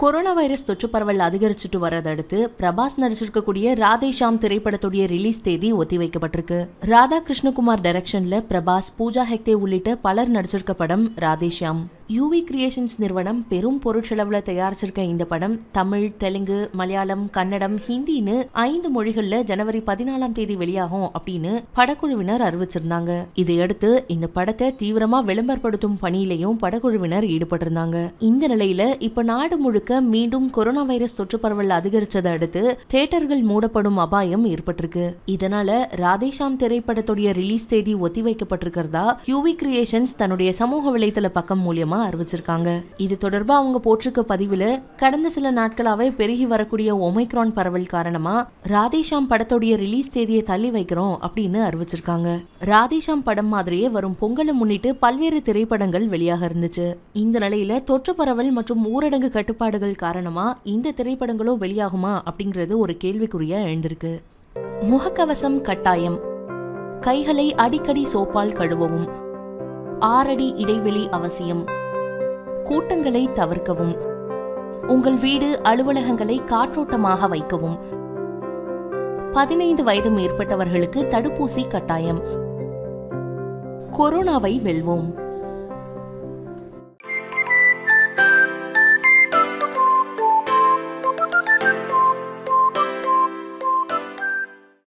corona virus தொற்று பரவல் அதிகரிச்சுட்டு வரதை அடுத்து பிரபாஸ் நடிச்சிருக்கக்கூடிய ராதேஷாம் திரைப்படத்துடைய ரிலீஸ் தேதி ஒத்திவைக்கப்பட்டிருக்கு ராதா கிருஷ்ணகுமார் டைரக்ஷன்ல பிரபாஸ் பூஜா ஹெக்டே உள்ளிட்ட பலர் நடிச்சிருக்க படம் ராதேஷாம் யூவி கிரியேஷன்ஸ் நிறுவனம் பெரும் பொருட்செலவுல தயாரிச்சிருக்க இந்த படம் தமிழ் தெலுங்கு மலையாளம் கன்னடம் ஹிந்தின்னு ஐந்து மொழிகள்ல ஜனவரி பதினாலாம் தேதி வெளியாகும் அப்படின்னு படக்குழுவினர் அறிவிச்சிருந்தாங்க இதையடுத்து இந்த படத்தை தீவிரமா விளம்பரப்படுத்தும் பணியிலையும் படக்குழுவினர் ஈடுபட்டிருந்தாங்க இந்த நிலையில இப்ப நாடு முழுக்க மீண்டும் கொரோனா வைரஸ் தொற்று பரவல் அதிகரிச்சதை அடுத்து தியேட்டர்கள் மூடப்படும் அபாயம் ஏற்பட்டிருக்கு இதனால ராதேஷாம் திரைப்படத்துடைய ரிலீஸ் தேதி ஒத்திவைக்கப்பட்டிருக்கிறதா யூவி கிரியேஷன்ஸ் தன்னுடைய சமூக வலைதள பக்கம் மூலியமா அறிவிச்சிருக்காங்க இது தொடர்பா அவங்க போட்டிருக்க பதிவுல கடந்த சில நாட்களாவே பெருகி வரக்கூடிய ஒமைக்ரான் பரவல் காரணமா ராதேஷாம் படத்துடைய ரிலீஸ் தேதியை தள்ளி வைக்கிறோம் அப்படின்னு அறிவிச்சிருக்காங்க ராதேஷாம் படம் மாதிரியே வரும் பொங்கலை முன்னிட்டு பல்வேறு திரைப்படங்கள் வெளியாக இருந்துச்சு இந்த நிலையில தொற்று பரவல் மற்றும் ஊரடங்கு கட்டுப்பாடுகள் காரணமா இந்த திரைப்படங்களும் வெளியாகுமா அப்படிங்கிறது ஒரு கேள்விக்குறியா எழுந்திருக்கு முகக்கவசம் கட்டாயம் கைகளை அடிக்கடி சோப்பால் கழுவவும் ஆறடி இடைவெளி அவசியம் கூட்டங்களை தவிர்க்கவும் உங்கள் வீடு அலுவலகங்களை காற்றோட்டமாக வைக்கவும் பதினைந்து வயது மேற்பட்டவர்களுக்கு தடுப்பூசி கட்டாயம் கொரோனாவை வெல்வோம்